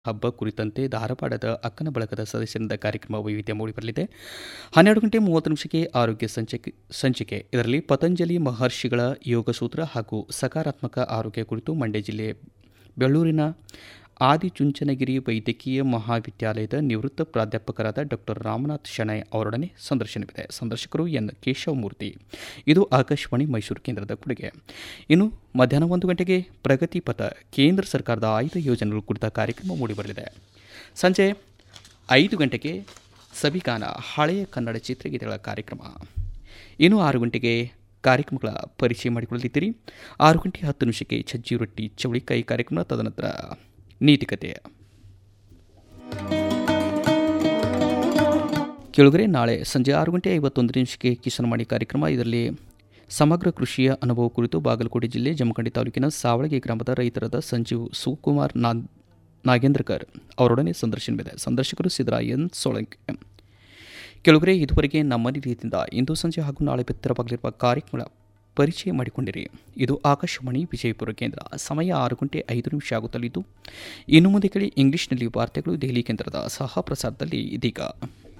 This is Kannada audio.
ಹಬ್ಬ ಕುರಿತಂತೆ ಧಾರವಾಡದ ಅಕ್ಕನ ಬಳಗದ ಸದಸ್ಯರಿಂದ ಕಾರ್ಯಕ್ರಮ ವೈವಿಧ್ಯ ಮೂಡಿಬರಲಿದೆ ಹನ್ನೆರಡು ಗಂಟೆ ಮೂವತ್ತು ನಿಮಿಷಕ್ಕೆ ಆರೋಗ್ಯ ಸಂಚಿಕೆ ಸಂಚಿಕೆ ಇದರಲ್ಲಿ ಪತಂಜಲಿ ಮಹರ್ಷಿಗಳ ಯೋಗಸೂತ್ರ ಹಾಗೂ ಸಕಾರಾತ್ಮಕ ಆರೋಗ್ಯ ಕುರಿತು ಮಂಡ್ಯ ಜಿಲ್ಲೆ ಬೆಳ್ಳೂರಿನ ಆದಿಚುಂಚನಗಿರಿ ವೈದ್ಯಕೀಯ ಮಹಾವಿದ್ಯಾಲಯದ ನಿವೃತ್ತ ಪ್ರಾಧ್ಯಾಪಕರಾದ ಡಾಕ್ಟರ್ ರಾಮನಾಥ್ ಶೆಣೈ ಅವರೊಡನೆ ಸಂದರ್ಶನವಿದೆ ಸಂದರ್ಶಕರು ಎನ್ ಕೇಶವಮೂರ್ತಿ ಇದು ಆಕಾಶವಾಣಿ ಮೈಸೂರು ಕೇಂದ್ರದ ಕೊಡುಗೆ ಇನ್ನು ಮಧ್ಯಾಹ್ನ ಒಂದು ಗಂಟೆಗೆ ಪ್ರಗತಿ ಪಥ ಕೇಂದ್ರ ಸರ್ಕಾರದ ಆಯ್ದ ಯೋಜನೆಗಳು ಕುರಿತ ಕಾರ್ಯಕ್ರಮ ಮೂಡಿಬರಲಿದೆ ಸಂಜೆ ಐದು ಗಂಟೆಗೆ ಸಬಿಗಾನ ಹಳೆಯ ಕನ್ನಡ ಚಿತ್ರಗೀತೆಗಳ ಕಾರ್ಯಕ್ರಮ ಇನ್ನು ಆರು ಗಂಟೆಗೆ ಕಾರ್ಯಕ್ರಮಗಳ ಪರಿಚಯ ಮಾಡಿಕೊಳ್ಳಲಿದ್ದೀರಿ ಆರು ಗಂಟೆ ಹತ್ತು ನಿಮಿಷಕ್ಕೆ ಸಜ್ಜಿ ರೊಟ್ಟಿ ಚವಳಿಕಾಯಿ ಕಾರ್ಯಕ್ರಮ ತದನಂತರ ನೀತಿಕತೆ ಕೆಳಗರೆ ನಾಳೆ ಸಂಜೆ ಆರು ಗಂಟೆ ಐವತ್ತೊಂದು ನಿಮಿಷಕ್ಕೆ ಕಿಸಾನ್ ಮಾಡಿ ಕಾರ್ಯಕ್ರಮ ಇದರಲ್ಲಿ ಸಮಗ್ರ ಕೃಷಿಯ ಅನುಭವ ಕುರಿತು ಬಾಗಲಕೋಟೆ ಜಿಲ್ಲೆ ಜಮಖಂಡಿ ತಾಲೂಕಿನ ಸಾವಳಗಿ ಗ್ರಾಮದ ರೈತರಾದ ಸಂಜೀವ್ ಸುಕುಮಾರ್ ನಾ ನಾಗೇಂದ್ರಕರ್ ಅವರೊಡನೆ ಸಂದರ್ಶನವಿದೆ ಸಂದರ್ಶಕರು ಸಿದ್ದರಾಯನ್ ಸೋಳಂಕೆ ಕೆಲವರೇ ಇದುವರೆಗೆ ನಮ್ಮ ನಿಲಯದಿಂದ ಇಂದು ಸಂಜೆ ಹಾಗೂ ನಾಳೆ ಬಿತ್ತರವಾಗಲಿರುವ ಕಾರ್ಯಕ್ರಮಗಳ ಪರಿಚಯ ಮಾಡಿಕೊಂಡಿರಿ ಇದು ಆಕಾಶವಾಣಿ ವಿಜಯಪುರ ಕೇಂದ್ರ ಸಮಯ ಆರು ಗಂಟೆ ಐದು ನಿಮಿಷ ಆಗುತ್ತಲಿದ್ದು ಇನ್ನು ಮುಂದೆ ಕೇಳಿ ಇಂಗ್ಲಿಷ್ನಲ್ಲಿ ವಾರ್ತೆಗಳು ದೆಹಲಿ ಕೇಂದ್ರದ ಸಹ ಪ್ರಸಾರದಲ್ಲಿ ಇದೀಗ